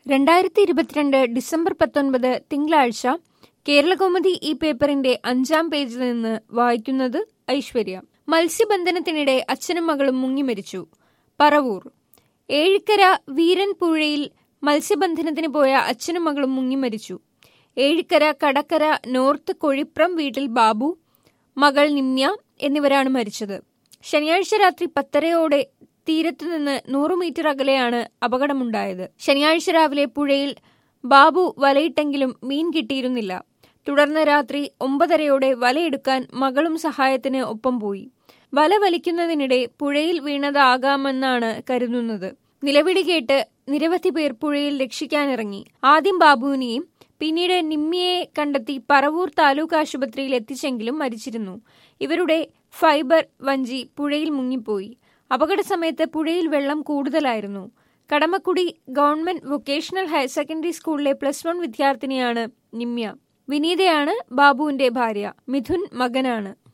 രണ്ടായിരത്തി ഇരുപത്തിരണ്ട് ഡിസംബർ പത്തൊൻപത് തിങ്കളാഴ്ച കേരളകൗമുദി ഈ പേപ്പറിന്റെ അഞ്ചാം പേജിൽ നിന്ന് വായിക്കുന്നത് ഐശ്വര്യ മത്സ്യബന്ധനത്തിനിടെ അച്ഛനും മകളും മുങ്ങിമരിച്ചു പറവൂർ ഏഴിക്കര വീരൻ പുഴയിൽ മത്സ്യബന്ധനത്തിന് പോയ അച്ഛനും മകളും മുങ്ങിമരിച്ചു ഏഴിക്കര കടക്കര നോർത്ത് കൊഴിപ്രം വീട്ടിൽ ബാബു മകൾ നിമ്യ എന്നിവരാണ് മരിച്ചത് ശനിയാഴ്ച രാത്രി പത്തരയോടെ തീരത്തു നിന്ന് നൂറ് മീറ്റർ അകലെയാണ് അപകടമുണ്ടായത് ശനിയാഴ്ച രാവിലെ പുഴയിൽ ബാബു വലയിട്ടെങ്കിലും മീൻ കിട്ടിയിരുന്നില്ല തുടർന്ന് രാത്രി ഒമ്പതരയോടെ വലയെടുക്കാൻ മകളും സഹായത്തിന് ഒപ്പം പോയി വല വലിക്കുന്നതിനിടെ പുഴയിൽ വീണതാകാമെന്നാണ് കരുതുന്നത് നിലവിളി കേട്ട് നിരവധി പേർ പുഴയിൽ രക്ഷിക്കാനിറങ്ങി ആദ്യം ബാബുവിനെയും പിന്നീട് നിമ്മിയെ കണ്ടെത്തി പറവൂർ താലൂക്ക് ആശുപത്രിയിൽ എത്തിച്ചെങ്കിലും മരിച്ചിരുന്നു ഇവരുടെ ഫൈബർ വഞ്ചി പുഴയിൽ മുങ്ങിപ്പോയി അപകട സമയത്ത് പുഴയിൽ വെള്ളം കൂടുതലായിരുന്നു Kadamakkudy government vocational higher secondary സ്കൂളിലെ പ്ലസ് വൺ വിദ്യാർത്ഥിനിയാണ് നിമ്യ വിനീതയാണ് ബാബുവിന്റെ ഭാര്യ മിഥുൻ മകനാണ്